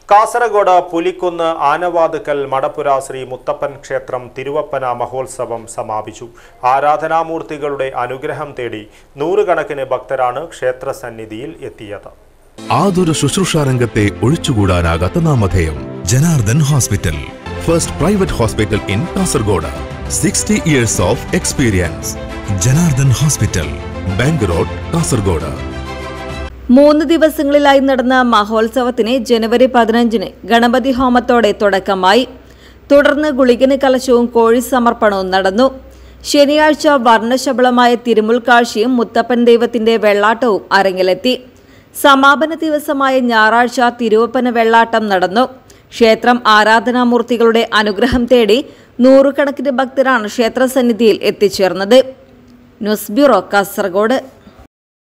കാസർഗോഡ് പുലിക്കുന്ന് ആനവാതുക്കൽ മടപ്പുര ശ്രീ മുത്തപ്പൻ ക്ഷേത്രം തിരുവപ്പന മഹോത്സവം സമാപിച്ചു ആരാധനാമൂർത്തികളുടെ അനുഗ്രഹം തേടി നൂറുകണക്കിന് ഭക്തരാണ് ക്ഷേത്രസന്നിധിയിൽ എത്തിയത് ആതുര ശുശ്രൂഷ രംഗത്തെ ഒഴിച്ചുകൂടാനാകാത്ത നാമധേയം Janardhan hospital first private hospital in Kasaragod sixty years of experience Janardhan hospital bank road Kasaragod മൂന്ന് ദിവസങ്ങളിലായി നടന്ന മഹോത്സവത്തിന് ജനുവരി പതിനഞ്ചിന് ഗണപതി ഹോമത്തോടെ തുടക്കമായി തുടർന്ന് ഗുളികന് കലശവും കോഴി സമർപ്പണവും നടന്നു ശനിയാഴ്ച വർണ്ണശബളമായ തിരുമുൽക്കാഴ്ചയും മുത്തപ്പൻ ദൈവത്തിന്റെ വെള്ളാട്ടവും അരങ്ങിലെത്തി സമാപന ദിവസമായ ഞായറാഴ്ച തിരുവപ്പന വെള്ളാട്ടം നടന്നു ക്ഷേത്രം ആരാധനാമൂർത്തികളുടെ അനുഗ്രഹം തേടി നൂറുകണക്കിന് ഭക്തരാണ് ക്ഷേത്രസന്നിധിയിൽ എത്തിച്ചേർന്നത് ന്യൂസ് ബ്യൂറോ കാസർഗോഡ്